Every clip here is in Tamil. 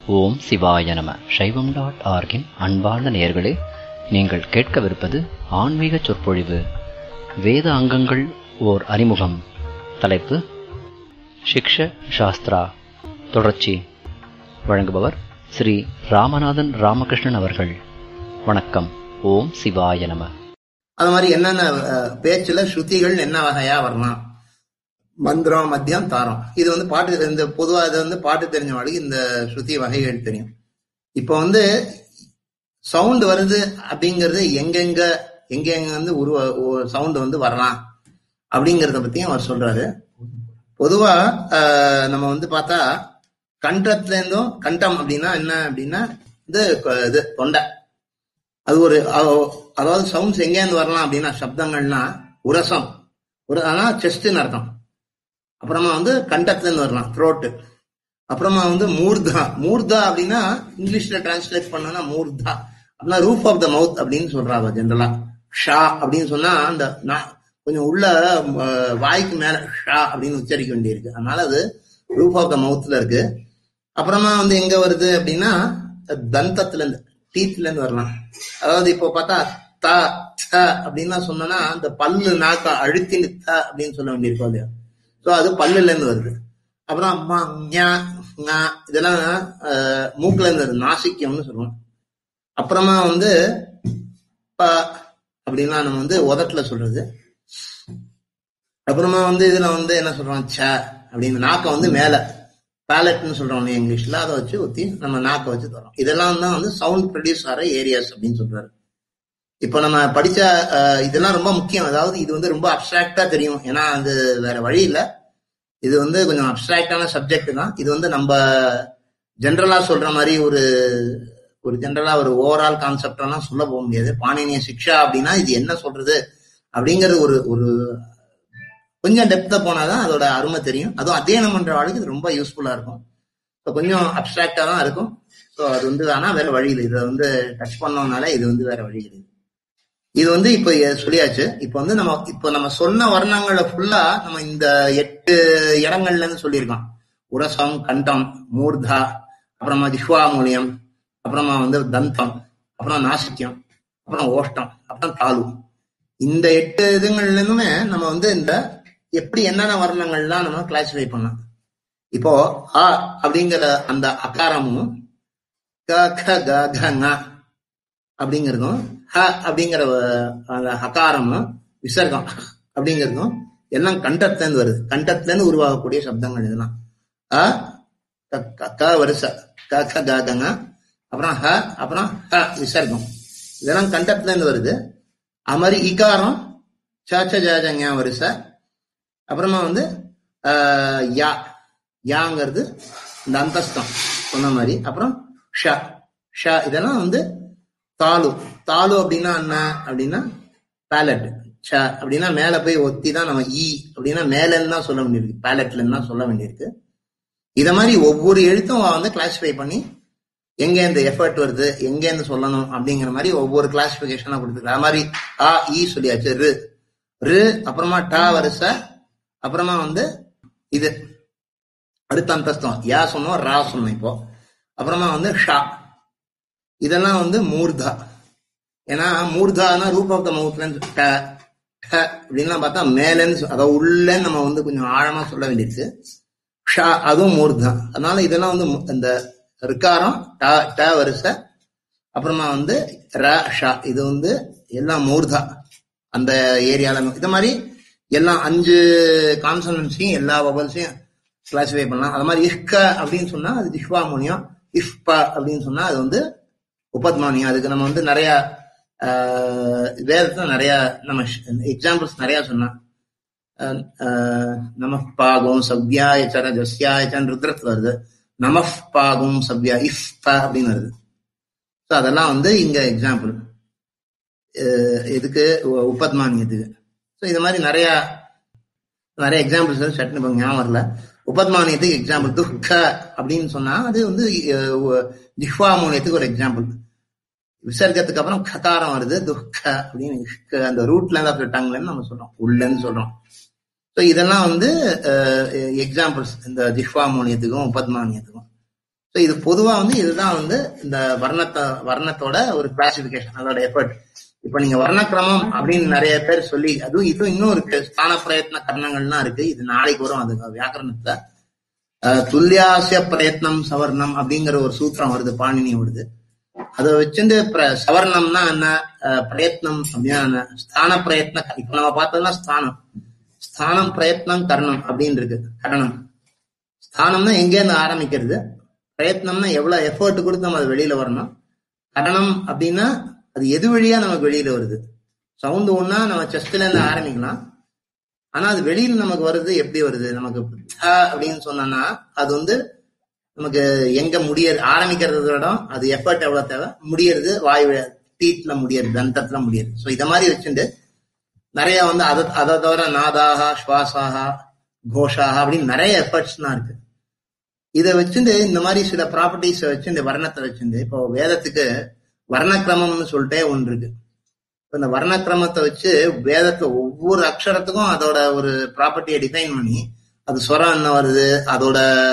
ஓம் சிவாய நம சைவம் டாட் ஆர்கின் அன்பார்ந்த நேயர்களே நீங்கள் கேட்கவிருப்பது ஆன்மீக சொற்பொழிவு வேத அங்கங்கள் ஓர் அறிமுகம் தலைப்பு சிக்ஷ சாஸ்திரா தொடர்ச்சி வழங்குபவர் ஸ்ரீ ராமநாதன் ராமகிருஷ்ணன் அவர்கள் வணக்கம் ஓம் சிவாய நம அது மாதிரி என்னென்ன அஹ், பேச்சுல ஸ்ருதிகள் என்ன வகையா வரலாம் மந்திரம் மத்தியம் தாரம் இது வந்து பாட்டு இந்த பொதுவா இது வந்து பாட்டு தெரிஞ்சவங்களுக்கு இந்த ஸ்ருதி வகைகள் தெரியும் இப்போ வந்து சவுண்ட் வருது அப்படிங்கிறது எங்கெங்க எங்கெங்க வந்து உருவ சவுண்ட் வந்து வரலாம் அப்படிங்கறத பத்தியும் அவர் சொல்றாரு பொதுவா அஹ், நம்ம வந்து பார்த்தா கண்டத்துல இருந்தும் கண்டம் அப்படின்னா என்ன அப்படின்னா இது கொ- இது தொண்டை அது ஒரு அ- அதாவது சவுண்ட்ஸ் எங்கேருந்து வரலாம் அப்படின்னா சப்தங்கள்னா உரசம் ஒரு ஆனா செஸ்ட்னு அர்த்தம் அப்புறமா வந்து கண்டத்துல இருந்து வரலாம் த்ரோட்டு அப்புறமா வந்து மூர்தா மூர்தா அப்படின்னா இங்கிலீஷ்ல டிரான்ஸ்லேட் பண்ணனா மூர்தா அப்படின்னா ரூஃப் ஆஃப் த மவுத் அப்படின்னு சொல்றாங்க ஜென்ரலா ஷா அப்படின்னு சொன்னா அந்த நா- கொஞ்சம் உள்ள அஹ், வாய்க்கு மேல ஷா அப்படின்னு உச்சரிக்க வேண்டியிருக்கு அதனால அது ரூஃப் ஆஃப் த மவுத்ல இருக்கு அப்புறமா வந்து எங்க வருது அப்படின்னா தந்தத்துல இருந்து டீத்ல இருந்து வரலாம் அதாவது இப்போ பார்த்தா த த அப்படின்னா சொன்னோம்னா அந்த பல்லு நாக்க அழுத்தி த அப்படின்னு சொல்ல வேண்டியிருக்கும் இல்லையா சோ அது பல்லுல இருந்து வருது அப்புறம் ம, ஞ, ங, இதெல்லாம் அஹ், மூக்குல இருந்து வருது நாசிக்கம்னு சொல்லுவோம் அப்புறமா வந்து ப அப்படின்னா நம்ம வந்து உதட்டுல சொல்றது அப்புறமா வந்து இதுல வந்து என்ன சொல்றோம் ச அப்படின்னு நாக்க வந்து மேல பேலட்னு சொல்றோம் இல்லையா இங்கிலீஷ்ல அதை வச்சு ஊத்தி நம்ம நாக்க வச்சு தரோம் இதெல்லாம் தான் வந்து சவுண்ட் ப்ரொடியூஸ் ஆகிற ஏரியாஸ் அப்படின்னு சொல்றாரு இப்போ நம்ம படிச்ச அஹ், இதெல்லாம் ரொம்ப முக்கியம் அதாவது இது வந்து ரொம்ப அப்டிராக்டா தெரியும் ஏன்னா அது வேற வழி இல்ல இது வந்து கொஞ்சம் அப்டிராக்டான சப்ஜெக்ட் தான் இது வந்து நம்ம ஜென்ரலா சொல்ற மாதிரி ஒரு ஒரு ஜென்ரலா ஒரு ஓவரால் கான்செப்ட் எல்லாம் சொல்ல போக முடியாது பாணினிய சிக்ஷா அப்படின்னா இது என்ன சொல்றது அப்படிங்கிறது ஒரு ஒரு கொஞ்சம் டெப்தா போனாதான் அதோட அருமை தெரியும் அதுவும் அத்தியனம் பண்ற ஆளுக்கு இது ரொம்ப யூஸ்ஃபுல்லா இருக்கும் ஸோ கொஞ்சம் அப்டிராக்டா தான் இருக்கும் ஸோ அது வந்து ஆனா வேற வழி இல்லை இதை வந்து டச் பண்ணோம்னால இது வந்து வேற வழி இல்லை இது வந்து இப்போ எ- சொல்லியாச்சு இப்போ வந்து நம்ம இப்போ நம்ம சொன்ன வர்ணங்களை ஃபுல்லா நம்ம இந்த எட்டு இடங்கள்ல இருந்து சொல்லியிருக்கோம் உரசம் கண்டம் மூர்தா அப்புறமா ஜிஹ்வா மூலியம் அப்புறமா வந்து தந்தம் அப்புறம் நாசிக்கம் அப்புறம் ஓஷ்டம் அப்புறம் தாலு இந்த எட்டு இதுங்கள்ல இருந்துமே நம்ம வந்து இந்த எப்படி என்னென்ன வர்ணங்கள்லாம் நம்ம கிளாசிஃபை பண்ணலாம் இப்போ அ அப்படிங்கிற அந்த அகாரமும் க க க க ங அப்படிங்கிறதும் ஹ அப்படிங்கிற அஹ், அந்த ஹகாரமும் விசர்க்கம் அப்படிங்கிறதும் எல்லாம் கண்டத்துல இருந்து வருது கண்டத்துல இருந்து உருவாகக்கூடிய சப்தங்கள் இதெல்லாம் அ க, க, க வரிசை க க க க, ங அப்புறம் ஹ அப்புறம் ஹ விசர்க்கம் இதெல்லாம் கண்டத்துல இருந்து வருது அது மாதிரி இகாரம் ச ச ஜ ஜ, ஞ வரிசை அப்புறமா வந்து ஆஹ், யா யாங்கிறது இந்த அந்தஸ்தம் சொன்ன மாதிரி அப்புறம் ஷ ஷ இதெல்லாம் வந்து தாலு தாலு அப்படின்னா என்ன அப்படின்னா பேலட் ஷ அப்படின்னா மேல போய் ஒத்தி தான் நம்ம ஈ அப்படின்னா மேலன்னு தான் சொல்ல வேண்டியிருக்கு பேலட்ல தான் சொல்ல வேண்டியிருக்கு இத மாதிரி ஒவ்வொரு எழுத்தும் அவ வந்து கிளாசிஃபை பண்ணி எங்க இந்த எஃபர்ட் வருது எங்க இருந்து சொல்லணும் அப்படிங்கிற மாதிரி ஒவ்வொரு கிளாசிபிகேஷனா கொடுத்துருக்கு அது மாதிரி ஆ ஈ சொல்லியாச்சு ரு ரு அப்புறமா டா வரிசை அப்புறமா வந்து இது அடுத்த அந்தஸ்தம் யா சொன்னோம் ரா சொன்னோம் இப்போ அப்புறமா வந்து ஷா இதெல்லாம் வந்து மூர்தா ஏன்னா மூர்தானா ரூப் ஆஃப் த மவுத்ல இருந்து ட ட அப்படின்லாம் பார்த்தா மேலன்னு சொ- அதாவது உள்ளன்னு நம்ம வந்து கொஞ்சம் ஆழமா சொல்ல வேண்டியிருக்கு ஷா அதுவும் மூர்தா அதனால இதெல்லாம் வந்து மு- இந்த ரிக்காரம் ட ட வரிசை அப்புறமா வந்து ர ஷா இது வந்து எல்லாம் மூர்தா அந்த ஏரியால இது மாதிரி எல்லாம் அஞ்சு கான்சனன்ஸையும் எல்லா வபல்ஸையும் கிளாசிஃபை பண்ணலாம் அது மாதிரி இஷ்க அப்படின்னு சொன்னா அது ஜிஹ்வாமோனியம் இஃப்ப அப்படின்னு சொன்னா அது வந்து உபத்மானியம் அதுக்கு நம்ம வந்து நிறைய ஆஹ், வேதத்துல நிறைய நம்ம எக்ஸாம்பிள்ஸ் நிறைய சொன்னோம் அஹ், ஆஹ், நமः பாகும் சவ்யாய சர ஜஸ்யாயச்சன் ருத்ரத்துல வருது நமः பாகும் சவ்யா இஃப் ப அப்படின்னு வருது ஸோ அதெல்லாம் வந்து இங்க எக்ஸாம்பிள் இதுக்கு உ- உபத்மானியத்துக்கு ஸோ இது மாதிரி நிறைய நிறைய எக்ஸாம்பிள்ஸ் சட்னி இப்போ ஞாபகம் வரல உபத்மானியத்துக்கு எக்ஸாம்பிள் துக்க அப்படின்னு சொன்னா அது வந்து அஹ், உ- ஜிஹ்வாமூனியத்துக்கு ஒரு எக்ஸாம்பிள் விசர்க்கத்துக்கு அப்புறம் ககாரம் வருது துக்க அப்படின்னு இஷ்க, அந்த ரூட்ல இருந்து டங்ல இருந்து நம்ம சொல்றோம் உள்ளன்னு சொல்றோம் ஸோ இதெல்லாம் வந்து எக்ஸாம்பிள்ஸ் இந்த ஜிஹ்வாமோனியத்துக்கும் உபத்மானியத்துக்கும் ஸோ இது பொதுவா வந்து இதுதான் வந்து இந்த வர்ணத்தை வர்ணத்தோட ஒரு கிளாசிபிகேஷன் அதோட எஃபர்ட் இப்ப நீங்க வர்ணக்கிரமம் அப்படின்னு நிறைய பேர் சொல்லி அதுவும் இதுவும் இன்னும் இருக்கு ஸ்தான பிரயத்ன கர்ணங்கள்லாம் இருக்கு இது நாளைக்கு வரும் அது வியாக்கரணத்துல அஹ், துல்லியாசிய பிரயத்னம் சவர்ணம் அப்படிங்கிற ஒரு சூத்திரம் வருது பாணினி வருது அதை வச்சுட்டு பிர- சவர்ணம்னா என்ன அஹ், பிரயத்னம் அப்படின்னா என்ன ஸ்தான பிரயத்ன இப்ப நம்ம பார்த்தோம்னா ஸ்தானம் ஸ்தானம் பிரயத்னம் கர்ணம் அப்படின்னு இருக்கு கரணம் ஸ்தானம்னா எங்கேருந்து ஆரம்பிக்கிறது பிரயத்னம்னா எவ்வளவு எஃபர்ட் கொடுத்து நம்ம அது வெளியில வரணும் கரணம் அப்படின்னா அது எது வழியா நமக்கு வெளியில வருது சவுண்ட் ஒன்னா நம்ம செஸ்ட்ல இருந்து ஆரம்பிக்கலாம் ஆனா அது வெளியில நமக்கு வருது எப்படி வருது நமக்கு த அப்படின்னு சொன்னோம்னா அது வந்து நமக்கு எங்க முடியறது ஆரம்பிக்கிறது இடம் அது எஃபர்ட் எவ்வளவு தேவை முடியறது வாய் டீத்ல முடியறது தந்தத்துல முடியறது ஸோ இத மாதிரி வச்சுட்டு நிறைய வந்து அதை அதை தவிர நாதாக ஸ்வாசாக கோஷாக அப்படின்னு நிறைய எஃபர்ட்ஸ்லாம் இருக்கு இதை வச்சுட்டு இந்த மாதிரி சில ப்ராப்பர்ட்டிஸ் வச்சு இந்த வர்ணத்தை வச்சுட்டு இப்போ வேதத்துக்கு வர்ணக்கிரமம்னு சொல்லிட்டே ஒன்று இருக்கு இப்ப இந்த வர்ணக்கிரமத்தை வச்சு வேதத்துல ஒவ்வொரு அக்ஷரத்துக்கும் அதோட ஒரு ப்ராப்பர்ட்டியை டிஃபைன் பண்ணி அது ஸ்வரம் என்ன வருது அதோட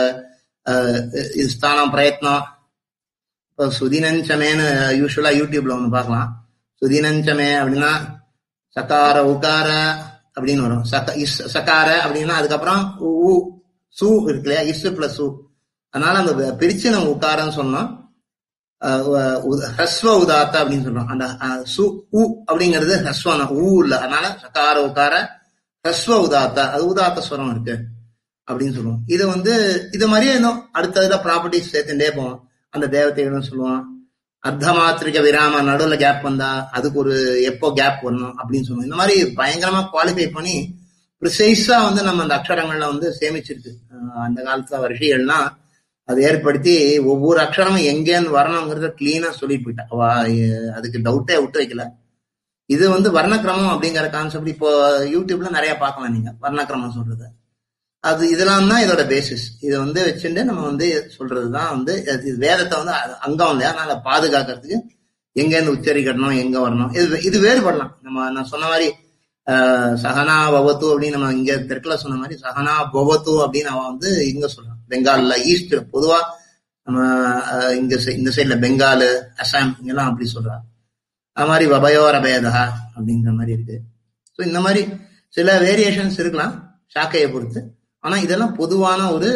அஹ், இது ஸ்தானம் பிரயத்னம் இப்போ சுதினஞ்சமேன்னு யூஸ்வலா யூடியூப்ல ஒன்று பார்க்கலாம் சுதினஞ்சமே அப்படின்னா சகார உகார அப்படின்னு வரும் சக இஸ் சகார அப்படின்னா அதுக்கப்புறம் உ உ, சு இருக்கு இல்லையா இஸ் பிளஸ் சு அதனால அந்த வ- பிரிச்சு நம்ம உக்காரன்னு சொன்னோம் அஹ் உ- உ- ஹஸ்வ உதாத்த அப்படின்னு சொல்றோம் அந்த அஹ், சு உ அப்படிங்கிறது ஹஸ்வம் தான். ஊ இல்ல அதனால சகார உக்கார ஹஸ்வ உதாத்த அது உதாத்த ஸ்வரம் இருக்கு அப்படின்னு சொல்லுவோம் இது வந்து இது மாதிரியே இன்னும் அடுத்ததுல ப்ராப்பர்ட்டிஸ் சேர்த்துட்டே போவோம் அந்த தேவதைகளும் சொல்லுவோம் அர்த்த மாத்திரிக விராம நடுவுல கேப் வந்தா அதுக்கு ஒரு எப்போ கேப் வரணும் அப்படின்னு சொல்லுவோம் இந்த மாதிரி பயங்கரமா குவாலிஃபை பண்ணி ப்ரிசைஸா வந்து நம்ம அந்த அக்ஷரங்கள்ல வந்து சேமிச்சிருக்கு அஹ் அந்த காலத்துல ரிஷிகள்லாம் அதை ஏற்படுத்தி ஒவ்வொரு அக்ஷரமும் எங்கேருந்து வரணுங்கிறத கிளீனா சொல்லிட்டு போயிட்டா அவ, அஹ் அதுக்கு டவுட்டே விட்டு வைக்கல இது வந்து வர்ணக்கிரமம் அப்படிங்கிற கான்செப்ட் இப்போ யூடியூப்ல நிறைய பார்க்கலாம் நீங்க வர்ணக்கிரமம் சொல்றது அது இதெல்லாம் தான் இதோட பேசிஸ் இதை வந்து வச்சுட்டு நம்ம வந்து சொல்றதுதான் வந்து அது வேதத்தை வந்து அ- அங்கம் இல்லையா அதனால அதை பாதுகாக்கிறதுக்கு எங்க இருந்து உச்சரிக்கணும் எங்க வரணும் இது இது வேறுபடலாம் நம்ம நான் சொன்ன மாதிரி ஆஹ், சகனா பவத்து அப்படின்னு நம்ம இங்க தெற்குல சொன்ன மாதிரி சகனா பவத்து அப்படின்னு அவன் வந்து இங்க சொல்றான் பெங்கால்ல ஈஸ்ட் பொதுவா நம்ம ஆஹ், இங்க சை- இந்த சைட்ல பெங்கால் அசாம் இங்கெல்லாம் அப்படி சொல்றா அது மாதிரி வபயோர பேதா அப்படிங்கிற மாதிரி இருக்கு ஸோ இந்த மாதிரி சில வேரியேஷன்ஸ் இருக்கலாம் ஷாக்கையை பொறுத்து ஆனா இதெல்லாம் பொதுவான ஒரு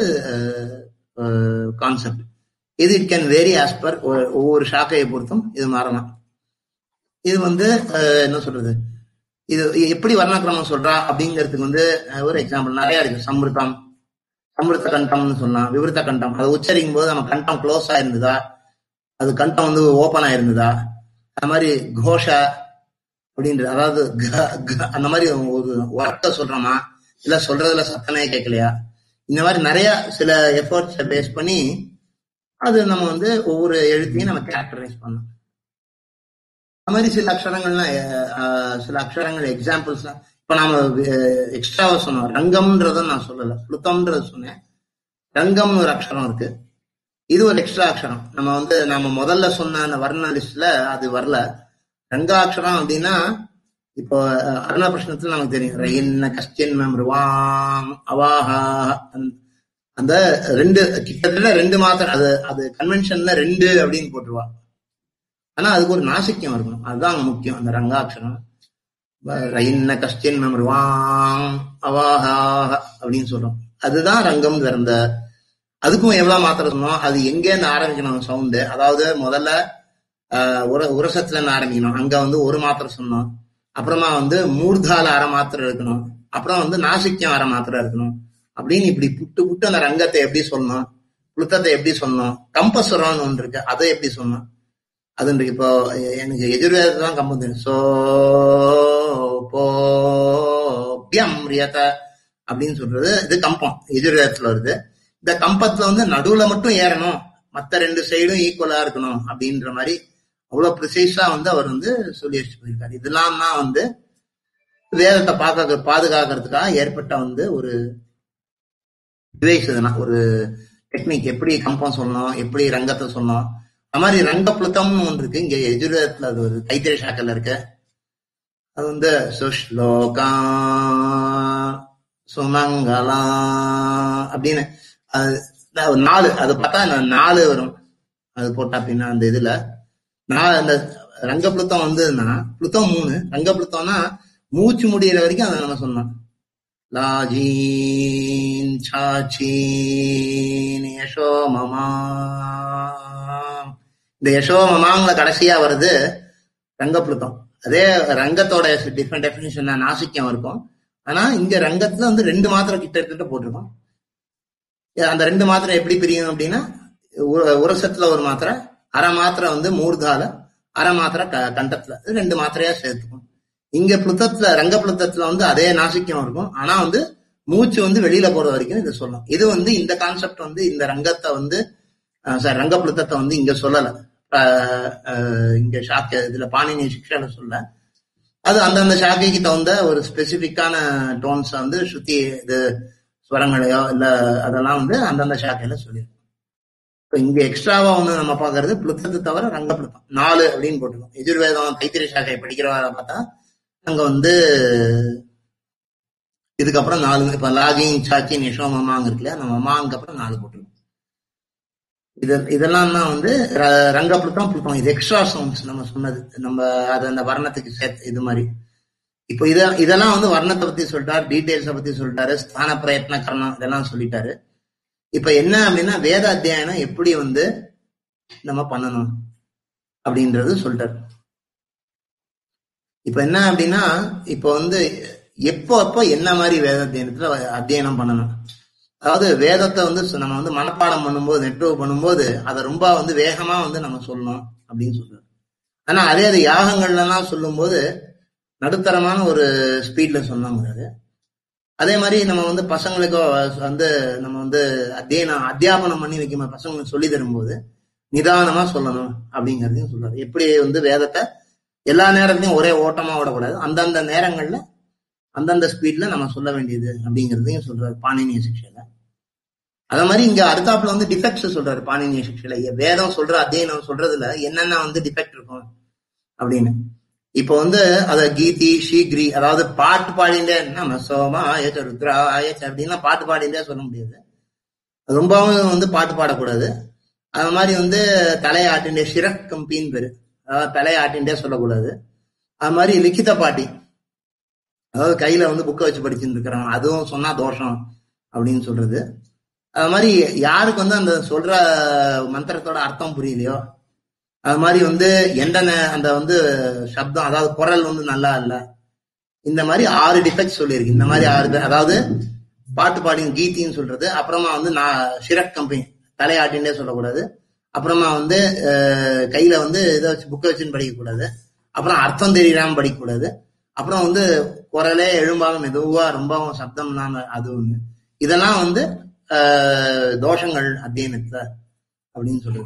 கான்செப்ட் இது it can vary as per ஒவ்வொரு ஷாக்கையை பொறுத்தும் இது மாறலாம் இது வந்து அஹ், என்ன சொல்றது இது எப்படி வர்ணக்கிரமம் சொல்றா அப்படிங்கிறதுக்கு வந்து அஹ், ஒரு எக்ஸாம்பிள் நிறைய இருக்கு சம்ருத்தம் சம்ருத்த கண்டம்னு சொல்லலாம் விவருத்த கண்டம் அதை உச்சரிக்கும் போது நம்ம கண்டம் க்ளோஸ் ஆயிருந்ததா அது கண்டம் வந்து ஓப்பன் ஆயிருந்ததா அந்த மாதிரி கோஷ அப்படின்றது அதாவது க- க- அந்த மாதிரி ஒரு வார்த்தை சொல்றோமா இல்ல சொல்றதுல சத்தமே கேட்கலையா இந்த மாதிரி நிறைய சில எஃபர்ட்ஸை பேஸ் பண்ணி அது நம்ம வந்து ஒவ்வொரு எழுத்தையும் நம்ம கேரக்டரைஸ் பண்ணணும் அந்த மாதிரி சில அக்ஷரங்கள்லாம் அஹ், அஹ், சில அக்ஷரங்கள் எக்ஸாம்பிள்ஸ் இப்ப நாம எக்ஸ்ட்ராவா சொன்னோம் ரங்கம்ன்றத நான் சொல்லல புளுத்தம்ன்றது சொன்னேன் ரங்கம்னு ஒரு அக்ஷரம் இருக்கு இது ஒரு எக்ஸ்ட்ரா அக்ஷரம் நம்ம வந்து நம்ம முதல்ல சொன்ன அந்த வர்ண லிஸ்ட்ல அது வரல ரங்காட்சரம் அப்படின்னா இப்போ அஹ், அருணா பிரஷ்னத்துல நமக்கு தெரியும் ரயின்ன கஸ்டின் மெம்ருவாம் அவாஹா அந்த- அந்த ரெண்டு கிட்டத்தட்ட ரெண்டு மாத்திரம் அது அது கன்வென்ஷன்ல ரெண்டு அப்படின்னு போட்டுருவா ஆனா அதுக்கு ஒரு நாசிக்கியம் இருக்கணும் அதுதான் அங்க முக்கியம் அந்த ரங்காட்சரம் ரயின்ன கஸ்டின் மெம்ருவாம் அவாஹா அப்படின்னு சொல்றோம் அதுதான் ரங்கம் அந்த அதுக்கும் எவ்வளவு மாத்திரை சொன்னோம் அது எங்கேருந்து ஆரம்பிக்கணும் சவுண்டு அதாவது முதல்ல ஆஹ், உர உரசத்துல இருந்து ஆரம்பிக்கணும் அங்க வந்து ஒரு மாத்திரை சொன்னோம் அப்புறமா வந்து மூர்தால அரை மாத்திரை இருக்கணும் அப்புறம் வந்து நாசிக்கியம் அரை மாத்திரை இருக்கணும் அப்படின்னு இப்படி புட்டு புட்டு அந்த ரங்கத்தை எப்படி சொல்லணும் புளுத்தத்தை எப்படி சொல்லணும் கம்பசுரம்னு ஒன்று இருக்கு அதை எப்படி சொல்லணும் அது இருக்கு இப்போ எ- எனக்கு எதிர்வேதத்தை தான் கம்பம் தெரியும் சோ போ பியம் ரியத அப்படின்னு சொல்றது இது கம்பம் எதிர்வேதத்துல வருது இந்த கம்பத்துல வந்து நடுவுல மட்டும் ஏறணும் மத்த ரெண்டு சைடும் ஈக்குவலா இருக்கணும் அப்படின்ற மாதிரி அவ்வளவு ப்ரிசைஸா வந்து அவர் வந்து சொல்லி வச்சுட்டு போயிருக்காரு இதெல்லாம் தான் வந்து வேதத்தை பார்க்க பாதுகாக்கிறதுக்காக ஏற்பட்ட வந்து ஒரு டிவைஸ் இதுனா ஒரு டெக்னிக் எப்படி கம்பம் சொல்லணும் எப்படி ரங்கத்தை சொல்லணும் அது மாதிரி ரங்கப்ளுத்தம்னு ஒன்று இருக்கு இங்க எஜுர்வேதத்துல அது ஒரு கைத்திரை சாக்கல்ல இருக்கு அது வந்து சுஷ்லோகா சுமங்கலா அப்படின்னு அது அஹ் ஒரு நாலு அது பார்த்தா நா- நாலு வரும் அது போட்டா அப்படின்னா அந்த இதுல நான் அந்த ரங்க புளுத்தம் வந்ததுன்னா புளுத்தம் மூணு ரங்க புளுத்தம்னா மூச்சு முடியிற வரைக்கும் அதை நம்ம சொன்னோம் லாஜீன் சாச்சீன் யசோ மமா இந்த யசோ மமாங்கள கடைசியா வருது ரங்கப்புளுத்தம் அதே ரங்கத்தோட டிஃப்ரெண்ட் டெபினிஷன் நாசிக்கம் இருக்கும் ஆனா இங்க ரங்கத்துல வந்து ரெண்டு மாத்திரை கிட்ட கிட்ட போட்டிருக்கோம் அந்த ரெண்டு மாத்திரை எப்படி பிரியும் அப்படின்னா உர- உரசத்துல ஒரு மாத்திரை அரை மாத்திரை வந்து மூர்தால அரை மாத்திரை க- கண்டத்துல இது ரெண்டு மாத்திரையா சேர்த்துக்கும் இங்க புளுத்தத்துல ரங்க புளுத்தத்துல வந்து அதே நாசிக்கம் இருக்கும் ஆனா வந்து மூச்சு வந்து வெளியில போற வரைக்கும் இது சொல்லும் இது வந்து இந்த கான்செப்ட் வந்து இந்த ரங்கத்தை வந்து சார் ரங்க புளுத்தத்தை வந்து இங்க சொல்லல அஹ், அஹ், இங்க சாக்க இதுல பாணினி சிக்ஷால சொல்ல அது அந்தந்த சாக்கைக்கு தகுந்த ஒரு ஸ்பெசிபிக்கான டோன்ஸ் வந்து ஸ்ருதி இது ஸ்வரங்களையோ இல்ல அதெல்லாம் வந்து அந்தந்த சாக்கையில சொல்லியிருக்கோம் இப்ப இங்க எக்ஸ்ட்ராவா ஒண்ணு நம்ம பாக்குறது புளுத்தத்தை தவிர ரங்க புளுத்தம் நாலு அப்படின்னு போட்டுருக்கோம் எதிர்வேதம் தைத்திரி சாக்கை படிக்கிறவரை பார்த்தா அங்க வந்து இதுக்கப்புறம் நாலு இப்ப லாகிங் சாச்சி நிஷோ மமாங்க இருக்கு இல்லையா நம்ம மமாங்க அப்புறம் நாலு போட்டுருக்கோம் இது இதெல்லாம் தான் வந்து ர- ரங்க புளுத்தம் புளுத்தம் இது எக்ஸ்ட்ரா சவுண்ட்ஸ் நம்ம சொன்னது நம்ம அது அந்த வர்ணத்துக்கு சேர்த்து இது மாதிரி இப்போ இத இதெல்லாம் வந்து வர்ணத்தை பத்தி சொல்லிட்டாரு டீடைல்ஸ பத்தி சொல்லிட்டாரு ஸ்தான பிரயத்ன கரணம் இதெல்லாம் சொல்லிட்டாரு இப்ப என்ன அப்படின்னா வேத அத்தியாயனம் எப்படி வந்து நம்ம பண்ணணும் அப்படின்றது சொல்லிட்டாரு இப்ப என்ன அப்படின்னா இப்ப வந்து எப்போ அப்போ என்ன மாதிரி வேத அத்தியனத்துல அத்தியனம் பண்ணணும் அதாவது வேதத்தை வந்து சு- நம்ம வந்து மனப்பாடம் பண்ணும்போது நெட்வொர்க் பண்ணும்போது அதை ரொம்ப வந்து வேகமா வந்து நம்ம சொல்லணும் அப்படின்னு சொல்றாரு ஆனா அதே அது யாகங்கள்லாம் சொல்லும்போது நடுத்தரமான ஒரு ஸ்பீட்ல சொன்னாங்க அதே மாதிரி நம்ம வந்து பசங்களுக்கு வந்து நம்ம வந்து அத்தியனம் அத்தியாபனம் பண்ணி வைக்கும் பசங்களுக்கு சொல்லி தரும்போது நிதானமா சொல்லணும் அப்படிங்கறதையும் சொல்றாரு எப்படி வந்து வேதத்தை எல்லா நேரத்தையும் ஒரே ஓட்டமா விடக்கூடாது அந்தந்த நேரங்கள்ல அந்தந்த ஸ்பீட்ல நம்ம சொல்ல வேண்டியது அப்படிங்கறதையும் சொல்றாரு பாணினிய சிக்ஷையில அதே மாதிரி இங்க அடுத்தாப்புல வந்து டிஃபெக்ட்ஸ் சொல்றாரு பாணினிய சிக்ஷையில வேதம் சொல்ற அத்தியனம் சொல்றதுல என்னென்ன வந்து டிஃபெக்ட் இருக்கும் அப்படின்னு இப்ப வந்து அத கீதி ஷீக்ரி அதாவது பாட்டு பாடிண்டே நம்ம சோமா ஆயச்ச ருத்ரா ஆயச்ச அப்படின்னா பாட்டு பாடிண்டே சொல்ல முடியாது ரொம்பவும் வந்து பாட்டு பாடக்கூடாது அது மாதிரி வந்து தலையாட்டிண்டே ஷிரக் கம்பின்னு பேரு அதாவது தலையாட்டிண்டே சொல்லக்கூடாது அது மாதிரி லிখিত பாட்டி அதாவது கையில வந்து புக்கை வச்சு படிச்சுட்டு இருக்கிறாங்க அதுவும் சொன்னா தோஷம் அப்படின்னு சொல்றது அது மாதிரி யாருக்கு வந்து அந்த சொல்ற மந்திரத்தோட அர்த்தம் புரியலையோ அது மாதிரி வந்து எந்த நே- அந்த வந்து சப்தம் அதாவது குரல் வந்து நல்லா இல்ல இந்த மாதிரி ஆறு டிஃபெக்ட் சொல்லியிருக்கு இந்த மாதிரி ஆறு இது- அதாவது பாட்டு பாடி கீத்தின்னு சொல்றது அப்புறமா வந்து நான் ஷிரக் கம்பெனி தலையாட்டின்றே சொல்லக்கூடாது அப்புறமா வந்து அஹ், கையில வந்து இதை வச்சு புக்கை வச்சுன்னு படிக்கக்கூடாது அப்புறம் அர்த்தம் தெரியலாம படிக்கக்கூடாது அப்புறம் வந்து குரலே எழும்பாம மெதுவா ரொம்பவும் சப்தம் இல்லாம அது ஒண்ணு இதெல்லாம் வந்து அஹ், தோஷங்கள் அத்தியனத்துல அப்படின்னு சொல்றது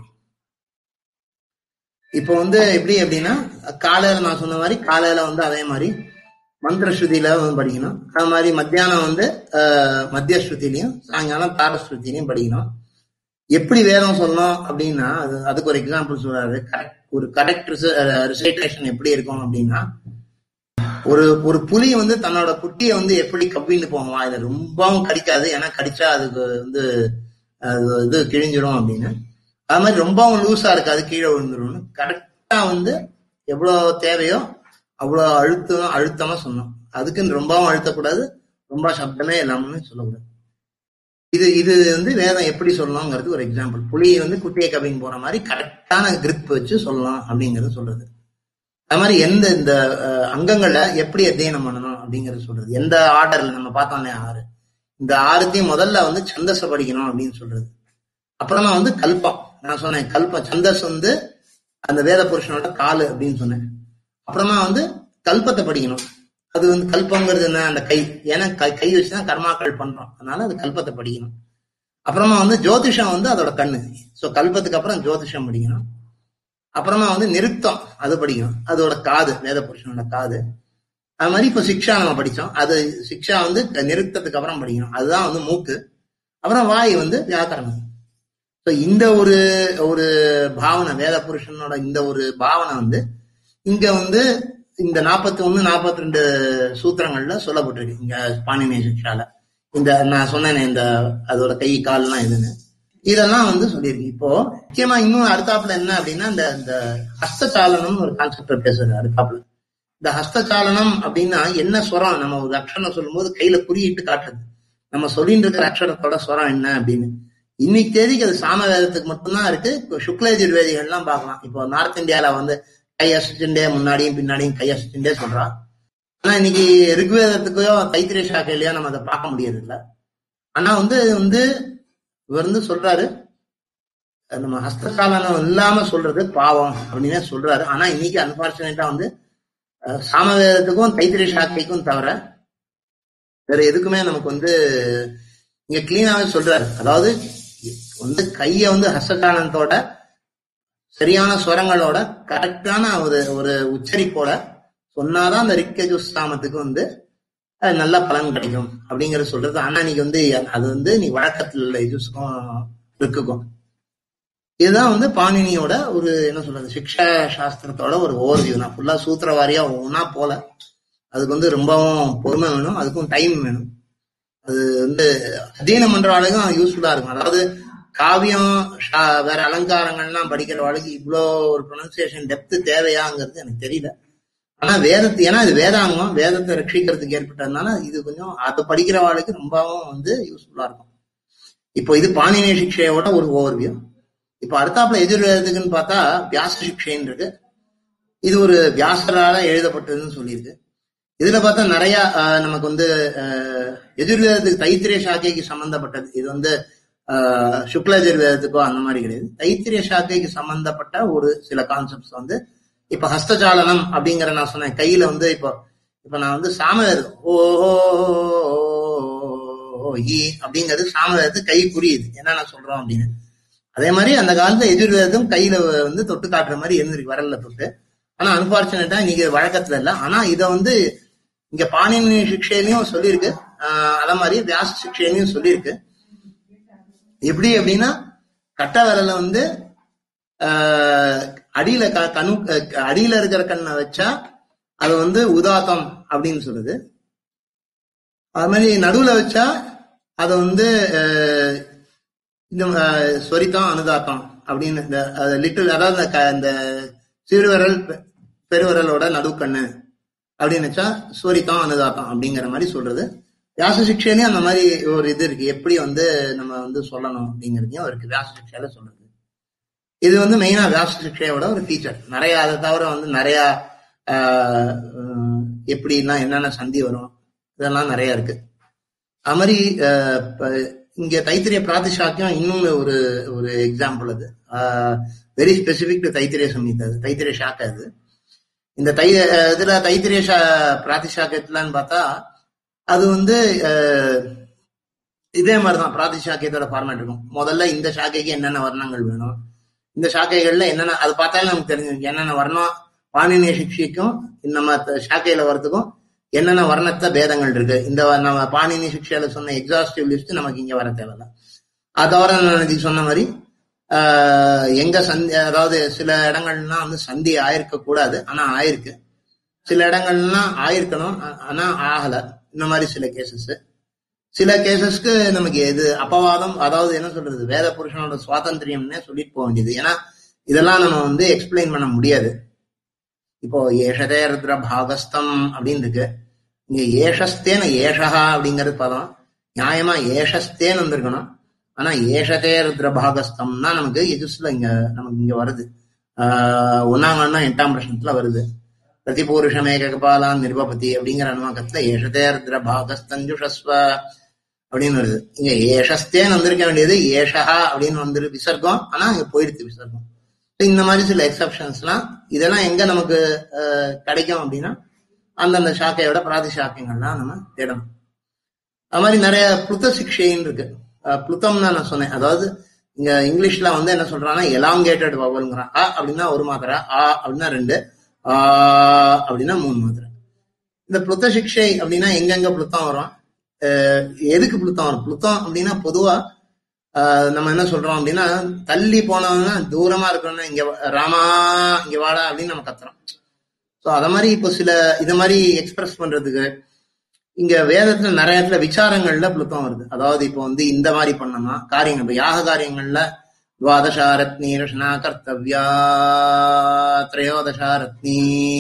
இப்போ வந்து எப்படி அப்படின்னா காலையில நான் சொன்ன மாதிரி காலையில வந்து அதே மாதிரி மந்திர ஸ்ருதியில வந்து படிக்கணும் அது மாதிரி மத்தியானம் வந்து அஹ், மத்திய ஸ்ருதிலையும் சாயங்காலம் தார ஸ்ருதிலையும் படிக்கணும் எப்படி வேதம் சொல்லணும் அப்படின்னா அது அதுக்கு ஒரு எக்ஸாம்பிள் சொல்றாரு கரெக்ட் ஒரு கரெக்ட் ரிசைட்டேஷன் எப்படி இருக்கும் அப்படின்னா ஒரு ஒரு புலி வந்து தன்னோட குட்டியை வந்து எப்படி கவ்வின்னு போகும் இதை ரொம்பவும் கடிக்காது ஏன்னா கடிச்சா அதுக்கு வந்து அது இது கிழிஞ்சிடும் அப்படின்னு அது மாதிரி ரொம்பவும் லூஸா இருக்காது கீழே விழுந்துரும்னு கரெக்டா வந்து எவ்வளவு தேவையோ அவ்வளவு அழுத்தம் அழுத்தமா சொன்னோம் அதுக்குன்னு ரொம்பவும் அழுத்தக்கூடாது ரொம்ப சப்தமே இல்லாமன்னு சொல்லக்கூடாது இது இது வந்து வேதம் எப்படி சொல்லணுங்கிறது ஒரு எக்ஸாம்பிள் புலி வந்து குட்டியை கவின்னு போற மாதிரி கரெக்டான கிரிப் வச்சு சொல்லலாம் அப்படிங்கறது சொல்றது அது மாதிரி எந்த இந்த அஹ், அங்கங்களை எப்படி அத்தியனம் பண்ணணும் அப்படிங்கறது சொல்றது எந்த ஆர்டர்ல நம்ம பார்த்தோம்ல ஆறு இந்த ஆறுத்தையும் முதல்ல வந்து சந்தஸ படிக்கணும் அப்படின்னு சொல்றது அப்புறமா வந்து கல்பம் நான் சொன்னேன் கல்பம் சந்தஸ் வந்து அந்த வேத புருஷனோட காலு அப்படின்னு சொன்னேன் அப்புறமா வந்து கல்பத்தை படிக்கணும் அது வந்து கல்பங்கிறது என்ன அந்த கை ஏன்னா கை கை வச்சுதான் கர்மாக்கள் பண்றோம் அதனால அது கல்பத்தை படிக்கணும் அப்புறமா வந்து ஜோதிஷம் வந்து அதோட கண்ணு சோ கல்பத்துக்கு அப்புறம் ஜோதிஷம் படிக்கணும் அப்புறமா வந்து நிருத்தம் அது படிக்கணும் அதோட காது வேத புருஷனோட காது அது மாதிரி இப்ப சிக்ஷா நம்ம படிச்சோம் அது சிக்ஷா வந்து நிருத்தத்துக்கு அப்புறம் படிக்கணும் அதுதான் வந்து மூக்கு அப்புறம் வாய் வந்து வியாக்கரணம் So இந்த ஒரு ஒரு பாவனை வேத புருஷனோட இந்த ஒரு பாவனை வந்து இங்க வந்து இந்த நாற்பத்தி ஒண்ணு நாற்பத்தி ரெண்டு சூத்திரங்கள்ல சொல்லப்பட்டிருக்கு இங்க பாணினிய சிக்ஷால இந்த நான் சொன்னேனே இந்த அதோட கை கால்லாம் எதுன்னு இதெல்லாம் வந்து சொல்லியிருக்கு இப்போ முக்கியமா இன்னும் அடுத்தாப்புல என்ன அப்படின்னா இந்த இந்த ஹஸ்தசாலனம்னு ஒரு கான்செப்ட் பேசுறது அடுத்தாப்புல இந்த ஹஸ்தசாலனம் அப்படின்னா என்ன ஸ்வரம் நம்ம ஒரு அக்ஷரம் சொல்லும்போது கையில குறியிட்டு காட்டுறது நம்ம சொல்லிட்டு இருக்கிற அக்ஷரத்தோட ஸ்வரம் என்ன அப்படின்னு இன்னைக்கு தேதிக்கு அது சாம வேதத்துக்கு மட்டும்தான் இருக்கு இப்போ சுக்லயஜுர்வேதிகள்லாம் பார்க்கலாம் இப்போ நார்த் இந்தியால வந்து கை அசிச்சுண்டே முன்னாடியும் பின்னாடியும் கை அசிச்சுண்டே சொல்றா ஆனா இன்னைக்கு ரிக்வேதத்துக்கோ தைத்திரிய சாக்கையிலயோ நம்ம அதை பார்க்க முடியாது இல்ல ஆனா வந்து வந்து இவர் வந்து சொல்றாரு நம்ம ஹஸ்தகாலனம் இல்லாம சொல்றது பாவம் அப்படின்னு சொல்றாரு ஆனா இன்னைக்கு அன்பார்ச்சுனேட்டா வந்து அஹ், சாமவேதத்துக்கும் தைத்திரிய சாக்கைக்கும் தவிர வேற எதுக்குமே நமக்கு வந்து இங்க கிளீனாவே சொல்றாரு அதாவது வந்து கைய வந்து ஹஸ்தகாலனத்தோட சரியான ஸ்வரங்களோட கரெக்டான ஒரு ஒரு உச்சரிப்போட சொன்னாதான் அந்த ரிக்கஜு சாமத்துக்கு வந்து அது நல்ல பலன் கிடைக்கும் அப்படிங்கறது சொல்றது ஆனா இன்னைக்கு வந்து அது வந்து நீ வழக்கத்துல யூஸுக்கும் இருக்குக்கும் இதுதான் வந்து பாணினியோட ஒரு என்ன சொல்றது சிக்ஷா சாஸ்திரத்தோட ஒரு ஓவர்வியூ நான் ஃபுல்லா சூத்திர வாரியா ஒன்னா போல அதுக்கு வந்து ரொம்பவும் பொறுமை வேணும் அதுக்கும் டைம் வேணும் அது வந்து அத்தியனம் பண்றவாளுக்கும் யூஸ்ஃபுல்லா இருக்கும் அதாவது காவியம் ஷா- வேற அலங்காரங்கள்லாம் படிக்கிறவாளுக்கு இவ்வளோ ஒரு ப்ரொனன்சியேஷன் டெப்த் தேவையாங்கிறது எனக்கு தெரியல ஆனா வேதத்து ஏன்னா இது வேதாங்கம் வேதத்தை ரட்சிக்கிறதுக்கு ஏற்பட்டதுனால இது கொஞ்சம் அதை படிக்கிறவாளுக்கு ரொம்பவும் வந்து யூஸ்ஃபுல்லா இருக்கும் இப்போ இது பாணினி சிக்ஷையோட ஒரு ஓவர்வியூ இப்போ அடுத்தாப்புல எதிர்வேதத்துக்குன்னு பார்த்தா வியாச சிக்ஷைன்னு இருக்கு இது ஒரு வியாசரால எழுதப்பட்டதுன்னு சொல்லியிருக்கு இதுல பார்த்தா நிறைய ஆஹ், நமக்கு வந்து ஆஹ், எதிர்வேதத்துக்கு தைத்திரிய சாக்கைக்கு சம்பந்தப்பட்டது இது வந்து ஆஹ், சுக்ல எதிர்வேதத்துக்கோ அந்த மாதிரி கிடையாது தைத்திரிய சாக்கைக்கு சம்பந்தப்பட்ட ஒரு சில கான்செப்ட்ஸ் வந்து இப்ப ஹஸ்தசாலனம் அப்படிங்கிற நான் சொன்னேன் கையில வந்து இப்போ இப்ப நான் வந்து சாமவேதம் ஓ ஓ, ஓ, ஓ, ஈ அப்படிங்கிறது சாமவேதத்து கை புரியுது என்ன நான் சொல்றோம் அப்படின்னு அதே மாதிரி அந்த காலத்துல எதிர்வேதம் கையில வந்து தொட்டு காட்டுற மாதிரி இருந்திருக்கு வரல தொட்டு ஆனா அன்பார்ச்சுனேட்டா இன்னைக்கு வழக்கத்துல இல்ல ஆனா இத வந்து இங்க பாணினி சிக்ஷையிலையும் சொல்லியிருக்கு ஆஹ் அதே மாதிரி வியாச சிக்ஷையிலையும் சொல்லியிருக்கு எப்படி அப்படின்னா கட்ட விரல வந்து ஆஹ் அடியில க- கணு அஹ் அடியில இருக்கிற கண்ணை வச்சா அது வந்து உதாத்தம் அப்படின்னு சொல்லுது அது மாதிரி நடுவுல வச்சா அது வந்து அஹ், இந்த அஹ், சொரித்தம் அனுதாத்தம் அப்படின்னு இந்த லிட்டில் அதாவது இந்த க- இந்த சிறுவிரல் பெ- பெருவிரலோட நடுக்கண்ணு அப்படின்னு வச்சா சொரித்தம் அனுதாத்தம் அப்படிங்கிற மாதிரி சொல்றது வியாச சிக்ஷையிலயும் அந்த மாதிரி ஒரு இது இருக்கு எப்படி வந்து நம்ம வந்து சொல்லணும் அப்படிங்கிறதையும் இருக்கு வியாச சிக்ஷையில சொல்றது இது வந்து மெயினா வியாச சிக்ஷையோட ஒரு ஃபீச்சர் நிறைய அதை தவிர வந்து நிறைய ஆஹ், உம், எப்படின்னா என்னென்ன சந்தி வரும் இதெல்லாம் நிறைய இருக்கு அது மாதிரி ஆஹ், இப்ப இங்க தைத்திரிய பிராதிசாக்கியம் இன்னும் ஒரு ஒரு எக்ஸாம்பிள் அது very specific to Taittiriya Samhita அது தைத்திரிய சாக்கை அது இந்த தை அஹ், இதுல தைத்திரிய சா பிராதிசாக்கியத்துலன்னு பார்த்தா அது வந்து ஆஹ், இதே மாதிரிதான் பிராதிசாக்கியத்தோட ஃபார்மேட் இருக்கும் முதல்ல இந்த சாக்கைக்கு என்னென்ன வர்ணங்கள் வேணும் இந்த சாக்கைகள்ல என்னென்ன அது பார்த்தாலே நமக்கு தெரிஞ்சிருக்கு என்னென்ன வர்ணம் பாணினிய சிக்ஷைக்கும் நம்ம த- சாக்கையில வர்றதுக்கும் என்னென்ன வர்ணத்த பேதங்கள் இருக்கு இந்த வ- நம்ம பாணினி சிக்ஷையில சொன்ன எக்ஸாஸ்டிவ் லிஸ்ட் நமக்கு இங்க வர தேவையில்ல அது தவிர நான் இன்னைக்கு சொன்ன மாதிரி ஆஹ், எங்க சந்தி அதாவது சில இடங்கள்லாம் வந்து சந்தி ஆயிருக்க கூடாது ஆனா ஆயிருக்கு சில இடங்கள்லாம் ஆயிருக்கணும் ஆ- ஆனா ஆகல இந்த மாதிரி சில கேசஸ் சில கேசஸ்க்கு நமக்கு எது அப்பவாதம் அதாவது என்ன சொல்றது வேத புருஷனோட சுவாதந்திரியம்னே சொல்லிட்டு போக வேண்டியது ஏன்னா இதெல்லாம் நம்ம வந்து எக்ஸ்பிளைன் பண்ண முடியாது இப்போ ஏஷதே ருத்ர பாகஸ்தம் அப்படின்னு இருக்கு இங்க ஏஷஸ்தேன ஏஷஹா அப்படிங்கிறது பதம் நியாயமா ஏஷஸ்தேன்னு வந்திருக்கணும் ஆனா ஏஷதே ருத்ர பாகஸ்தம்னா நமக்கு எஜுஸ்ல இங்க நமக்கு இங்க வருது ஆஹ் ஒன்னாங்கன்னா எட்டாம் பிரஷ்னத்துல வருது பிரதிபூருஷமேக கபாலான் நிருபபதி அப்படிங்கிற அனுவாக்கத்துல ஏஷதே ருத்ர பாகஸ்தஞ்சுஷஸ்வ அப்படின்னு வருது இங்க ஏஷஸ்தேன்னு வந்திருக்க வேண்டியது ஏஷஹா அப்படின்னு வந்துரு விசர்க்கம் ஆனா இங்க போயிடுது விசர்க்கம் So, இந்த மாதிரி சில எக்ஸப்ஷன்ஸ்லாம் இதெல்லாம் எங்க நமக்கு அஹ், கிடைக்கும் அப்படின்னா அந்தந்த சாக்கையோட பிராதி சாக்கைகள்லாம் நம்ம தேடணும் அது மாதிரி நிறைய புளுத்த சிக்ஷைன்னு இருக்கு அஹ், புளுத்தம்னு நான் சொன்னேன் அதாவது இங்க இங்கிலீஷ்ல வந்து என்ன சொல்றாங்கன்னா எலாங்கேட்டட் வவல்ங்கிறான் அ அப்படின்னா ஒரு மாத்திரை ஆ அப்படின்னா ரெண்டு ஆ அப்படின்னா மூணு மாத்திரை இந்த புளுத்த சிக்ஷை அப்படின்னா எங்கெங்க புளுத்தம் வரும் அஹ், எதுக்கு புளுத்தம் வரும் புளுத்தம் அப்படின்னா பொதுவா ஆஹ் நம்ம என்ன சொல்றோம் அப்படின்னா தள்ளி போனவங்க தூரமா இருக்கணும்னா இங்க வா- ராமா இங்க வாடா அப்படின்னு நம்ம கத்துறோம் ஸோ அத மாதிரி இப்போ சில இத மாதிரி எக்ஸ்பிரஸ் பண்றதுக்கு இங்க வேதத்துல நிறைய இடத்துல விசாரங்கள்ல புளுத்தம் வருது அதாவது இப்போ வந்து இந்த மாதிரி பண்ணோமா காரியங்கள் இப்ப யாக காரியங்கள்ல துவாதசாரத்னி ரஷ்னா கர்த்தவ்யா திரையோதசாரத்னி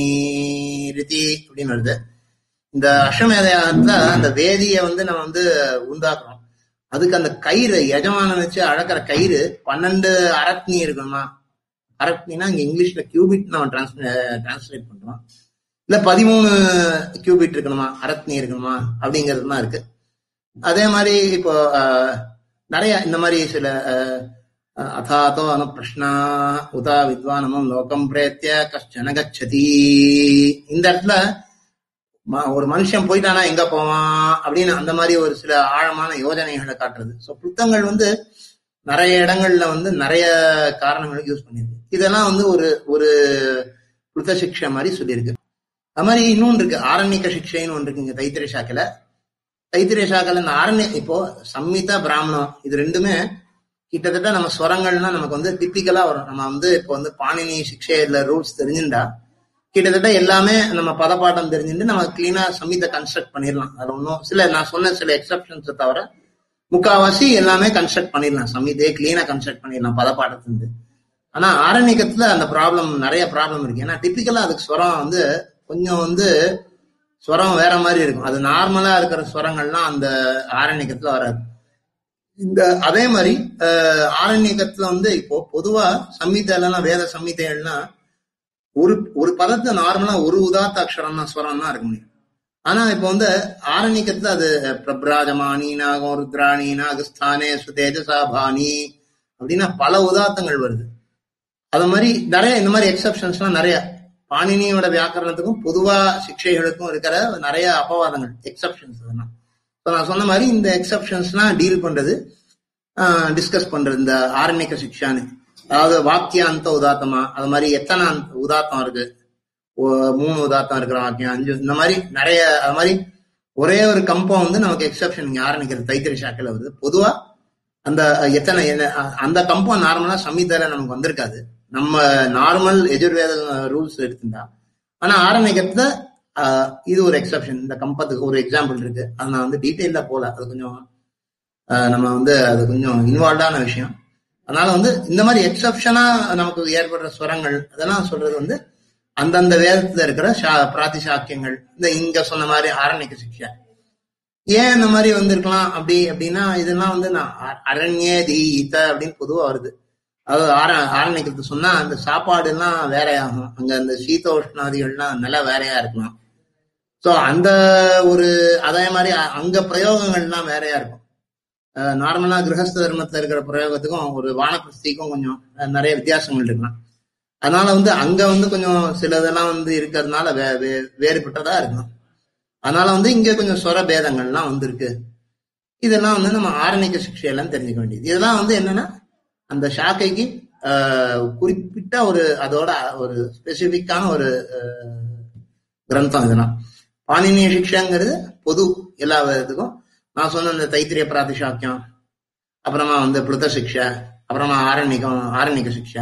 ரிதி அப்படின்னு வருது இந்த அஸ்வமேதையாகத்துல அந்த வேதியை வந்து நம்ம வந்து உண்டாக்குறோம் அதுக்கு அந்த கயிறு எஜமானம் வச்சு அழக்கிற கயிறு பன்னெண்டு அரத்னி இருக்கணுமா அரத்னினா இங்க இங்கிலீஷ்ல கியூபிட் நம்ம டிரான்ஸ்லேட் பண்றோம் இல்ல பதிமூணு கியூபிட் இருக்கணுமா அரத்னி இருக்கணுமா அப்படிங்கிறதுலாம் இருக்கு அதே மாதிரி இப்போ அஹ், நிறைய இந்த மாதிரி சில அஹ், அஹ், அதாதோ அனு பிரஷ்னா உதா வித்வானமும் லோகம் பிரேத்திய கஷ்டன கச்சதி இந்த இடத்துல ம- ஒரு மனுஷன் போயிட்டானா எங்க போவான் அப்படின்னு அந்த மாதிரி ஒரு சில ஆழமான யோஜனைகளை காட்டுறது ஸோ புத்தகங்கள் வந்து நிறைய இடங்கள்ல வந்து நிறைய காரணங்களுக்கு யூஸ் பண்ணிருக்கு இதெல்லாம் வந்து ஒரு ஒரு புத்த சிக்ஷை மாதிரி சொல்லியிருக்கு அது மாதிரி இன்னொன்று இருக்கு ஆரண்யக்க சிக்ஷைன்னு ஒன்று இருக்கு இங்க தைத்திரிய சாக்கில தைத்திரிய சாக்கில இந்த ஆரண்ய இப்போ சம்மிதா பிராமணம் இது ரெண்டுமே கிட்டத்தட்ட நம்ம ஸ்வரங்கள்னா நமக்கு வந்து டிப்பிக்கலா வரும் நம்ம வந்து இப்போ வந்து பாணினி சிக்ஷைல ரூல்ஸ் தெரிஞ்சுட்டா கிட்டத்தட்ட எல்லாமே நம்ம பதப்பாட்டம் தெரிஞ்சுட்டு நம்ம கிளீனா சம்மித கன்ஸ்ட்ரக்ட் பண்ணிடலாம் அது ஒன்றும் சில நான் சொன்ன சில எக்ஸப்ஷன்ஸை தவிர முக்காவாசி எல்லாமே கன்ஸ்ட்ரக்ட் பண்ணிடலாம் சம்மிதே கிளீனா கன்ஸ்ட்ரக்ட் பண்ணிடலாம் பதப்பாட்டத்திலிருந்து ஆனா ஆரண்யக்கத்துல அந்த ப்ராப்ளம் நிறைய ப்ராப்ளம் இருக்கு ஏன்னா டிப்பிக்கலா அதுக்கு ஸ்வரம் வந்து கொஞ்சம் வந்து ஸ்வரம் வேற மாதிரி இருக்கும் அது நார்மலா இருக்கிற ஸ்வரங்கள்லாம் அந்த ஆரண்யக்கத்துல வராது இந்த அதே மாதிரி அஹ், ஆரண்யக்கத்துல வந்து இப்போ பொதுவா சம்மிதைலாம் வேத சம்மிதைகள்லாம் ஒரு ஒரு பதத்தை நார்மலா ஒரு உதாத்த அக்ஷரம் தான் ஸ்வரம் தான் இருக்க முடியும் ஆனா இப்போ வந்து ஆரண்யக்கத்துல அது பிரப்ராஜமானி நாகம் ருத்ராணி நாகஸ்தானே சுதேஜசாபானி அப்படின்னா பல உதாத்தங்கள் வருது அது மாதிரி நிறைய இந்த மாதிரி எக்ஸப்ஷன்ஸ்லாம் நிறைய பாணினியோட வியாக்கரணத்துக்கும் பொதுவா சிக்ஷைகளுக்கும் இருக்கிற நிறைய அபவாதங்கள் எக்ஸப்ஷன்ஸ் அதெல்லாம் ஸோ நான் சொன்ன மாதிரி இந்த எக்ஸப்ஷன்ஸ்லாம் டீல் பண்றது டிஸ்கஸ் பண்றது இந்த ஆரண்யக்க சிக்ஷான்னு அதாவது வாக்கியாந்த உதாத்தமா அது மாதிரி எத்தனை அந்த உதாத்தம் இருக்கு ஒ- மூணு உதாத்தம் இருக்கிற வாக்கியம் அஞ்சு இந்த மாதிரி நிறைய அது மாதிரி ஒரே ஒரு கம்பம் வந்து நமக்கு எக்ஸப்ஷன் இங்க ஆரம்பிக்கிறது தைத்திரி சாக்கில் வருது பொதுவா அந்த எத்தனை என்ன அ- அந்த கம்பம் நார்மலா சம்மிதால நமக்கு வந்திருக்காது நம்ம நார்மல் எஜுர்வேத ரூல்ஸ் எடுத்துட்டா ஆனா ஆரம்பிக்கிறதுல ஆஹ், இது ஒரு எக்ஸப்ஷன் இந்த கம்பத்துக்கு ஒரு எக்ஸாம்பிள் இருக்கு அது நான் வந்து டீட்டெயிலா போல அது கொஞ்சம் ஆஹ், நம்ம வந்து அது கொஞ்சம் இன்வால்வ்டான விஷயம் அதனால வந்து இந்த மாதிரி எக்ஸப்ஷனா நமக்கு ஏற்படுற ஸ்வரங்கள் அதெல்லாம் சொல்றது வந்து அந்தந்த வேதத்துல இருக்கிற சா- பிராதிசாக்கியங்கள் இந்த இங்க சொன்ன மாதிரி ஆரண்யக்க சிக்ஷா ஏன் இந்த மாதிரி வந்திருக்கலாம் அப்படி அப்படின்னா இதெல்லாம் வந்து நான் அ- அரண்யே தீத அப்படின்னு பொதுவா வருது அதாவது ஆர ஆரண்யக்கிறது சொன்னா அந்த சாப்பாடு எல்லாம் வேறையாகும் அங்க அந்த சீதோஷ்ணாதிகள்லாம் நல்லா வேறையா இருக்கலாம் சோ அந்த ஒரு அதே மாதிரி அ- அங்க பிரயோகங்கள்லாம் வேறையா இருக்கும் நார்மலா கிரகஸ்த தர்மத்துல இருக்கிற பிரயோகத்துக்கும் ஒரு வானப்பிரஸ்திக்கும் கொஞ்சம் அஹ், நிறைய வித்தியாசங்கள் இருக்கலாம் அதனால வந்து அங்க வந்து கொஞ்சம் சிலதெல்லாம் வந்து இருக்கிறதுனால வே வே- வேறுபட்டதா இருக்கும் அதனால வந்து இங்க கொஞ்சம் சொர பேதங்கள்லாம் வந்திருக்கு இதெல்லாம் வந்து நம்ம ஆரணிக்க சிக்ஷையெல்லாம் தெரிஞ்சுக்க வேண்டியது இதெல்லாம் வந்து என்னன்னா அந்த சாக்கைக்கு ஆஹ், குறிப்பிட்ட ஒரு அதோட ஒரு ஸ்பெசிபிக்கான ஒரு ஆஹ், கிரந்தம் இதெல்லாம் பாணினிய சிக்ஷைங்கிறது பொது எல்லா விதத்துக்கும் நான் சொன்ன இந்த தைத்திரிய பிராதிசாக்கியம் அப்புறமா வந்து பிளுத்த சிக்ஷை அப்புறமா ஆரண்யகம் ஆரண்யக சிக்ஷை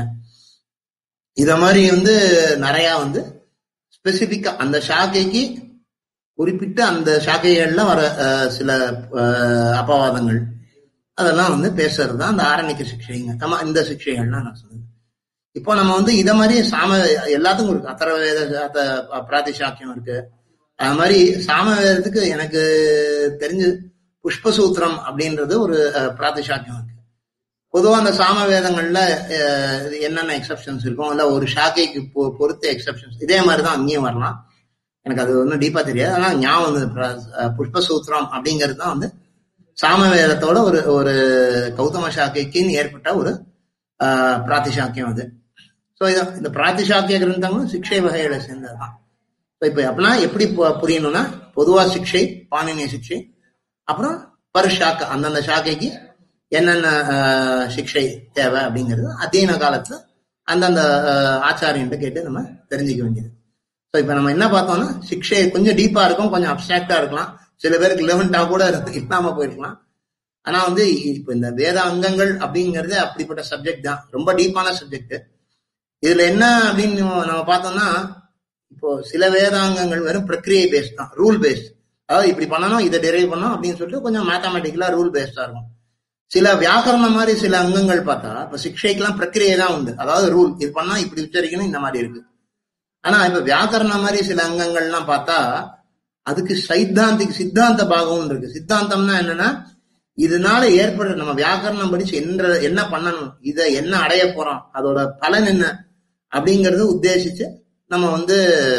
இத மாதிரி வந்து நிறைய வந்து ஸ்பெசிபிக்கா அந்த சாக்கைக்கு குறிப்பிட்ட அந்த சாக்கைகள்ல வர அஹ், சில அஹ், அபவாதங்கள் அதெல்லாம் வந்து பேசுறது தான் அந்த ஆரண்யக்க சிக்ஷைங்க ஆமா இந்த சிக்ஷைகள்லாம் நான் சொன்னது இப்போ நம்ம வந்து இத மாதிரி சாம எல்லாத்துக்கும் இருக்கு அத்தர வேத பிராதிசாக்கியம் இருக்கு அது மாதிரி சாம வேதத்துக்கு எனக்கு தெரிஞ்சு புஷ்பசூத்திரம் அப்படின்றது ஒரு அஹ், பிராதிசாக்கியம் இருக்கு பொதுவா அந்த சாம வேதங்கள்ல அஹ், இது என்னென்ன எக்ஸப்ஷன்ஸ் இருக்கும் இல்ல ஒரு ஷாக்கைக்கு பொ- பொறுத்த எக்ஸப்ஷன்ஸ் இதே மாதிரி தான் அங்கேயும் வரலாம் எனக்கு அது ஒன்றும் டீப்பா தெரியாது ஆனா ஞாபகம் வந்து பிர- அஹ், புஷ்பசூத்திரம் அப்படிங்கிறது தான் வந்து சாம வேதத்தோட ஒரு ஒரு கௌதம சாக்கைக்குன்னு ஏற்பட்ட ஒரு ஆஹ், பிராதிசாக்கியம் அது ஸோ இத இந்த பிராதிசாக்கிய கிரந்தங்களும் சிக்ஷை வகைகளை சேர்ந்ததுதான் ஸோ இப்போ அப்படின்னா எப்படி பு- புரியணும்னா பொதுவா சிக்ஷை பாணினிய சிக்ஷை அப்புறம் பர் ஷாக்கை அந்தந்த ஷாக்கைக்கு என்னென்ன ஆஹ், சிக்ஷை தேவை அப்படிங்கிறது அத்தியன காலத்துல அந்தந்த ஆஹ், ஆச்சாரியன்ட்ட கேட்டு நம்ம தெரிஞ்சுக்க வேண்டியது ஸோ இப்போ நம்ம என்ன பார்த்தோம்னா சிக்ஷை கொஞ்சம் டீப்பா இருக்கும் கொஞ்சம் அப்டிராக்டா இருக்கலாம் சில பேருக்கு லெவன்டா கூட இருக்கு இல்லாம போயிருக்கலாம் ஆனா வந்து இப்போ இந்த வேத அங்கங்கள் அப்படிங்கிறது அப்படிப்பட்ட சப்ஜெக்ட் தான் ரொம்ப டீப்பான சப்ஜெக்ட் இதுல என்ன அப்படின்னு நம்ம பார்த்தோம்னா இப்போ சில வேதாங்கங்கள் வெறும் பிரக்ரியை பேஸ்ட் தான் ரூல் பேஸ்ட் அதாவது இப்படி பண்ணணும் இதை டெரைவ் பண்ணணும் அப்படின்னு சொல்லிட்டு கொஞ்சம் மேத்தமெட்டிக்கலா ரூல் பேஸ்டா இருக்கும் சில வியாக்கரணம் மாதிரி சில அங்கங்கள் பார்த்தா இப்ப சிக்ஷைக்கெல்லாம் பிரக்கிரியை தான் உண்டு அதாவது ரூல் இது பண்ணா இப்படி உச்சரிக்கணும் இந்த மாதிரி இருக்கு ஆனா இப்ப வியாக்கரணம் மாதிரி சில அங்கங்கள்லாம் பார்த்தா அதுக்கு சைத்தாந்திக் சித்தாந்த பாகமும் இருக்கு சித்தாந்தம்னா என்னன்னா இதனால ஏற்படுற நம்ம வியாக்கரணம் படிச்சு என்ற என்ன பண்ணணும் இதை என்ன அடைய போறோம் அதோட பலன் என்ன அப்படிங்கறது உத்தேசிச்சு நம்ம வந்து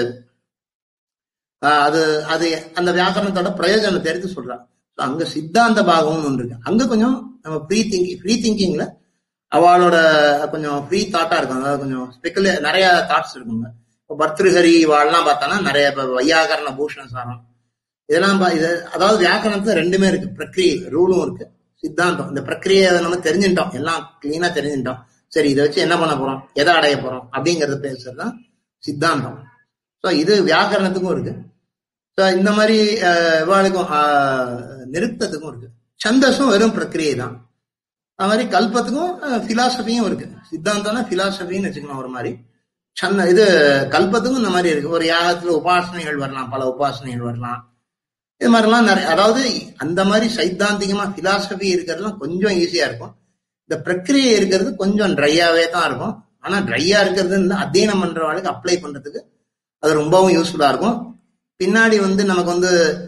ஆஹ், அது அது அந்த வியாக்கரணத்தோட பிரயோஜனத்தை எடுத்து சொல்றாங்க So, அங்க சித்தாந்த பாகம்னு ஒன்று இருக்கு அங்க கொஞ்சம் நம்ம ஃப்ரீ திங்கிங் ஃப்ரீ திங்கிங்ல அவளோட கொஞ்சம் ஃப்ரீ தாட்டா இருக்கும் அதாவது கொஞ்சம் ஸ்பெக்குலே நிறைய தாட்ஸ் இருக்குங்க இப்போ பர்திருஹரி வாழலாம் பார்த்தோன்னா நிறைய இப்போ வையாகரண பூஷண சாரம் இதெல்லாம் பா- இது அதாவது வியாக்கரணத்துல ரெண்டுமே இருக்கு பிரக்ரியை ரூலும் இருக்கு சித்தாந்தம் இந்த பிரக்ரியை நம்ம தெரிஞ்சுட்டோம் எல்லாம் கிளீனா தெரிஞ்சுட்டோம் சரி இதை வச்சு என்ன பண்ண போறோம் எதை அடைய போறோம் அப்படிங்கறது பேசுறது தான் சித்தாந்தம் ஸோ இது வியாக்கரணத்துக்கும் இருக்கு ஸோ இந்த மாதிரி அஹ், இவாளுக்கும் அஹ், நிருக்தத்துக்கும் இருக்கு சந்தஸும் வெறும் பிரக்கிரியை தான் அது மாதிரி கல்பத்துக்கும் பிலாசபியும் இருக்கு சித்தாந்தம்னா பிலாசபின்னு வச்சுக்கணும் ஒரு மாதிரி சந்த இது கல்பத்துக்கும் இந்த மாதிரி இருக்கு ஒரு யாகத்துல உபாசனைகள் வரலாம் பல உபாசனைகள் வரலாம் இது மாதிரிலாம் நிறைய அதாவது அந்த மாதிரி சைத்தாந்திகமா பிலாசபி இருக்கிறதுலாம் கொஞ்சம் ஈஸியா இருக்கும் இந்த பிரக்கிரியை இருக்கிறது கொஞ்சம் ட்ரையாவே தான் இருக்கும் ஆனா ட்ரையா இருக்கிறது இந்த அத்தியனம் பண்றவங்களுக்கு அப்ளை பண்றதுக்கு அது ரொம்பவும் யூஸ்ஃபுல்லா இருக்கும் பின்னாடி வந்து நமக்கு வந்து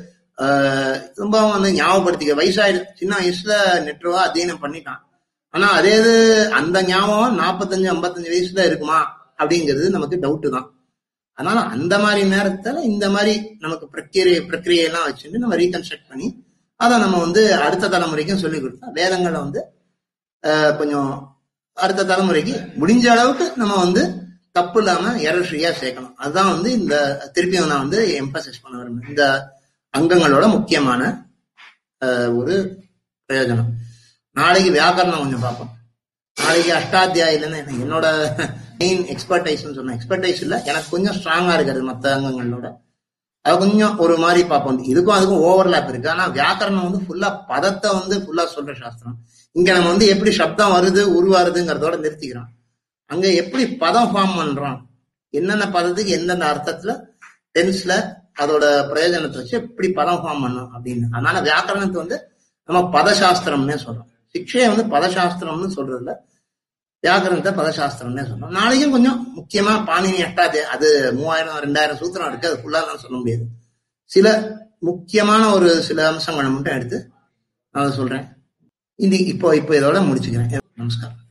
ஆஹ், ரொம்பவும் வந்து ஞாபகப்படுத்திக்க வயசாயிடு சின்ன வயசுல நெட்ருவா அத்தியனம் பண்ணிட்டான் ஆனா அதே இது அந்த ஞாபகம் நாற்பத்தஞ்சு ஐம்பத்தஞ்சு வயசுல இருக்குமா அப்படிங்கிறது நமக்கு டவுட்டு தான் அதனால அந்த மாதிரி நேரத்துல இந்த மாதிரி நமக்கு பிரக்கிரியை பிரக்கிரியெல்லாம் வச்சுட்டு நம்ம ரீகன்ஸ்ட்ரக்ட் பண்ணி அதை நம்ம வந்து அடுத்த தலைமுறைக்கும் சொல்லி கொடுத்தா வேதங்களை வந்து ஆஹ், கொஞ்சம் அடுத்த தலைமுறைக்கு முடிஞ்ச அளவுக்கு நம்ம வந்து தப்பு இல்லாம எரர் ஃப்ரீயா சேர்க்கணும் அதுதான் வந்து இந்த திருப்பியும் நான் வந்து எம்பசைஸ் பண்ண விரும்புறேன் இந்த அங்கங்களோட முக்கியமான ஆஹ், ஒரு பிரயோஜனம் நாளைக்கு வியாக்கரணம் கொஞ்சம் பார்ப்போம் நாளைக்கு அஷ்டாத்தியாயிலன்னு எனக்கு என்னோட மெயின் எக்ஸ்பர்டைஸ்னு சொன்னேன் எக்ஸ்பர்டைஸ் இல்ல எனக்கு கொஞ்சம் ஸ்ட்ராங்கா இருக்கிறது மற்ற அங்கங்களோட அது கொஞ்சம் ஒரு மாதிரி பார்ப்போம் இதுக்கும் அதுக்கும் ஓவர்லாப் இருக்கு ஆனா வியாக்கரணம் வந்து ஃபுல்லா பதத்தை வந்து ஃபுல்லா சொல்ற சாஸ்திரம் இங்க நம்ம வந்து எப்படி சப்தம் வருது உருவாருதுங்கிறதோட நிறுத்திக்கிறோம் அங்க எப்படி பதம் ஃபார்ம் பண்றோம் என்னென்ன பதத்துக்கு எந்தெந்த அர்த்தத்துல டென்ஸ்ல அதோட பிரயோஜனத்தை வச்சு எப்படி பதம் ஃபார்ம் பண்ணும் அப்படின்னு அதனால வியாக்கரணத்தை வந்து நம்ம பதசாஸ்திரம்னே சொல்றோம் சிக்ஷையை வந்து பதசாஸ்திரம்னு சொல்றது இல்ல வியாக்கரணத்தை பதசாஸ்திரம்னே சொல்றோம் நாளைக்கும் கொஞ்சம் முக்கியமா பாணினி எட்டாது அது மூவாயிரம் ரெண்டாயிரம் சூத்திரம் இருக்கு அது ஃபுல்லாலாம் சொல்ல முடியாது சில முக்கியமான ஒரு சில அம்சங்களை மட்டும் எடுத்து நான் அதை சொல்றேன் இது இப்போ இப்போ இதோட முடிச்சுக்கிறேன் நமஸ்காரம்